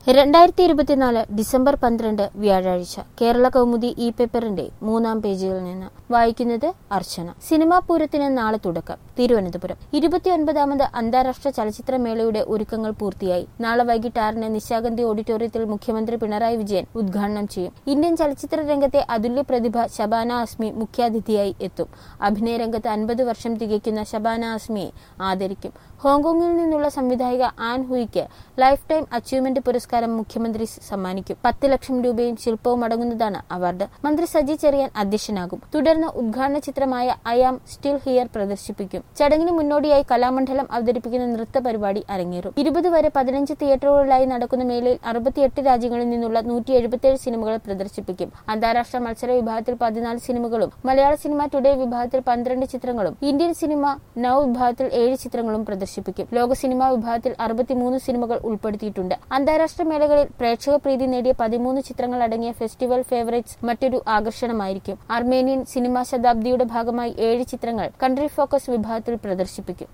രണ്ടായിരത്തി ഇരുപത്തിനാല് ഡിസംബർ പന്ത്രണ്ട് വ്യാഴാഴ്ച കേരള കൗമുദി ഇ പേപ്പറിന്റെ മൂന്നാം പേജിൽ നിന്ന് വായിക്കുന്നത് അർച്ചന സിനിമാ പൂരത്തിന് നാളെ തുടക്കം തിരുവനന്തപുരം ഇരുപത്തിയൊൻപതാമത് അന്താരാഷ്ട്ര ചലച്ചിത്രമേളയുടെ ഒരുക്കങ്ങൾ പൂർത്തിയായി നാളെ വൈകിട്ട് ആറിന് നിശാഗന്ധി ഓഡിറ്റോറിയത്തിൽ മുഖ്യമന്ത്രി പിണറായി വിജയൻ ഉദ്ഘാടനം ചെയ്യും ഇന്ത്യൻ ചലച്ചിത്ര രംഗത്തെ അതുല്യ പ്രതിഭ ശബാന അസ്മി മുഖ്യാതിഥിയായി എത്തും അഭിനയ രംഗത്ത് അൻപത് വർഷം തികയ്ക്കുന്ന ശബാന അസ്മിയെ ആദരിക്കും ഹോങ്കോങ്ങിൽ നിന്നുള്ള സംവിധായിക ആൻ ഹുയിക്ക് ലൈഫ് ടൈം അച്ചീവ്മെന്റ് പുരസ്കാരം മുഖ്യമന്ത്രി സമ്മാനിക്കും പത്ത് ലക്ഷം രൂപയും ശില്പവും അടങ്ങുന്നതാണ് അവാർഡ് മന്ത്രി സജി ചെറിയാൻ അധ്യക്ഷനാകും തുടർന്ന് ഉദ്ഘാടന ചിത്രമായ ഐ ആം സ്റ്റിൽ ഹിയർ പ്രദർശിപ്പിക്കും ചടങ്ങിന് മുന്നോടിയായി കലാമണ്ഡലം അവതരിപ്പിക്കുന്ന നൃത്ത പരിപാടി അരങ്ങേറും ഇരുപത് വരെ പതിനഞ്ച് തിയേറ്ററുകളിലായി നടക്കുന്ന മേളയിൽ അറുപത്തിയെട്ട് രാജ്യങ്ങളിൽ നിന്നുള്ള നൂറ്റി എഴുപത്തിയേഴ് സിനിമകൾ പ്രദർശിപ്പിക്കും അന്താരാഷ്ട്ര മത്സര വിഭാഗത്തിൽ പതിനാല് സിനിമകളും മലയാള സിനിമ ടുഡേ വിഭാഗത്തിൽ പന്ത്രണ്ട് ചിത്രങ്ങളും ഇന്ത്യൻ സിനിമ നവ് വിഭാഗത്തിൽ ഏഴ് ചിത്രങ്ങളും പ്രദർശിപ്പിക്കും ലോക സിനിമാ വിഭാഗത്തിൽ അറുപത്തിമൂന്ന് സിനിമകൾ ഉൾപ്പെടുത്തിയിട്ടുണ്ട് അന്താരാഷ്ട്ര മേളകളിൽ പ്രേക്ഷക പ്രീതി നേടിയ പതിമൂന്ന് ചിത്രങ്ങൾ അടങ്ങിയ ഫെസ്റ്റിവൽ ഫേവറേറ്റ്സ് മറ്റൊരു ആകർഷണമായിരിക്കും അർമേനിയൻ സിനിമാ ശതാബ്ദിയുടെ ഭാഗമായി ഏഴ് ചിത്രങ്ങൾ കൺട്രി ഫോക്കസ് വിഭാഗത്തിൽ പ്രദർശിപ്പിക്കും